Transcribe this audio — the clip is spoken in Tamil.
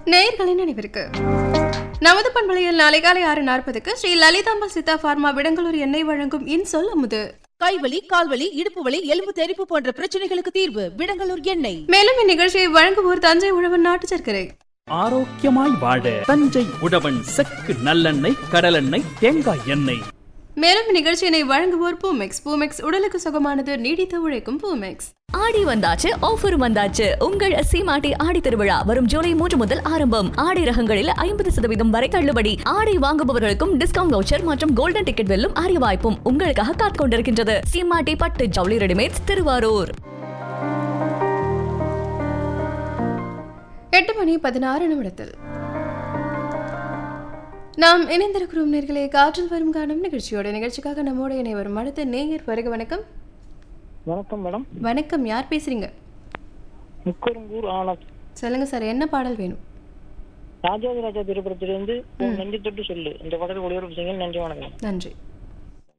நேயர்களின் நினைவிற்கு நமது பண்பலையில் நாளை காலை ஆறு நாற்பதுக்கு ஸ்ரீ லலிதாம்பல் சித்தா பார்மா விடங்களூர் எண்ணெய் வழங்கும் இன்சொல் அமுது கைவலி கால்வலி இடுப்பு வலி எலும்பு தெறிப்பு போன்ற பிரச்சனைகளுக்கு தீர்வு விடங்கலூர் எண்ணெய் மேலும் இந்நிகழ்ச்சியை வழங்குவோர் தஞ்சை உழவன் நாட்டு சர்க்கரை ஆரோக்கியமாய் வாழ தஞ்சை உழவன் செக்கு நல்லெண்ணெய் கடலெண்ணெய் தேங்காய் எண்ணெய் மேலும் இந்நிகழ்ச்சியினை வழங்குவோர் பூமெக்ஸ் பூமெக்ஸ் உடலுக்கு சுகமானது நீடித்து உழைக்கும் பூமெக்ஸ் ஆடி வந்தாச்சு ஆஃபர் வந்தாச்சு உங்கள் சீமாட்டி ஆடி திருவிழா வரும் ஜூலை மூன்று முதல் ஆரம்பம் ஆடை ரகங்களில் ஐம்பது சதவீதம் வரை தள்ளுபடி ஆடை வாங்குபவர்களுக்கும் டிஸ்கவுண்ட் வவுச்சர் மற்றும் கோல்டன் டிக்கெட் வெல்லும் அரிய வாய்ப்பும் உங்களுக்காக காத்துக் கொண்டிருக்கின்றது சீமாட்டி பட்டு ஜவுளி ரெடிமேட்ஸ் திருவாரூர் எட்டு மணி பதினாறு நிமிடத்தில் நாம் இணைந்திருக்கிறோம் நேர்களே காற்றில் வரும் காணும் நிகழ்ச்சியோட நிகழ்ச்சிக்காக நம்மோட இணை வரும் அடுத்த நேயர் வருக வணக்கம் வணக்கம் மேடம் வணக்கம் யார் பேசுறீங்க முக்கருங்கூர் ஆனந்த் சொல்லுங்க சார் என்ன பாடல் வேணும் ராஜாதி ராஜா திரைப்படத்திலிருந்து உன் நெஞ்சு தொட்டு சொல்லு இந்த பாடல் ஒளிபரப்பு செய்யுங்க நன்றி வணக்கம் நன்றி